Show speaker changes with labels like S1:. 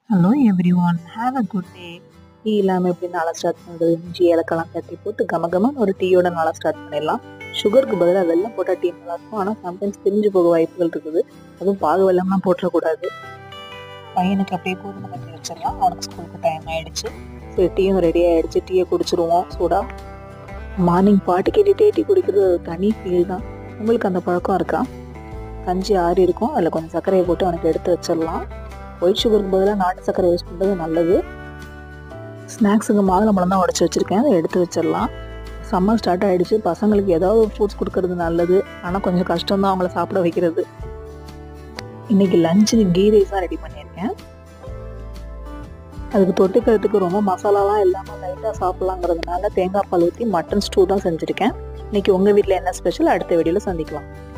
S1: hello everyone have a good day tea இல்லாமல் எப்படி நாளாக ஸ்டார்ட் பண்ணுறது இஞ்சி ஏலக்கெல்லாம் தட்டி போட்டு கம கமன்னு ஒரு டீயோட நாளாக ஸ்டார்ட் பண்ணிடலாம் சுகருக்கு பதிலாக வெல்லம் போட்டால் டீ நல்லா இருக்கும் ஆனால் சம்டைம்ஸ் பிரிஞ்சு போக வாய்ப்புகள் இருக்குது அதுவும் பாகு வெல்லம்லாம் போட்டுறக்கூடாது பையனுக்கு அப்படியே போதும் கட்டி வச்சிடலாம் அவனுக்கு ஸ்கூலுக்கு டைம் ஆயிடுச்சு சரி டீயும் ரெடி ஆயிடுச்சு டீயை குடிச்சிருவோம் சூடா மார்னிங் பாட்டு கேட்டுகிட்டே டீ குடிக்கிறது ஒரு தனி ஃபீல் தான் உங்களுக்கு அந்த பழக்கம் இருக்கா கஞ்சி ஆறி இருக்கும் அதில் கொஞ்சம் சர்க்கரையை போட்டு அவனுக்கு எடுத்து வச்சிடலாம் ஒயிட் சுகருக்கு பதிலாக நாட்டு சர்க்கரை யூஸ் பண்ணுறது நல்லது ஸ்நாக்ஸுக்கு மாதுளம்பழம் தான் உடச்சி வச்சுருக்கேன் அதை எடுத்து வச்சிடலாம் சம்மர் ஸ்டார்ட் ஆகிடுச்சு பசங்களுக்கு ஏதாவது ஒரு ஃப்ரூட்ஸ் கொடுக்கறது நல்லது ஆனால் கொஞ்சம் கஷ்டம் தான் அவங்கள சாப்பிட வைக்கிறது இன்னைக்கு லஞ்சுக்கு கீ ரைஸ் தான் ரெடி பண்ணியிருக்கேன் அதுக்கு தொட்டுக்கிறதுக்கு ரொம்ப மசாலாலாம் இல்லாமல் லைட்டாக சாப்பிட்லாங்கிறதுனால தேங்காய் பால் ஊற்றி மட்டன் ஸ்டூ தான் செஞ்சுருக்கேன் இன்னைக்கு உங்கள் வீட்டில் என்ன ஸ்பெஷல் அடுத்த வீடியோவில் சந்திக்கலாம்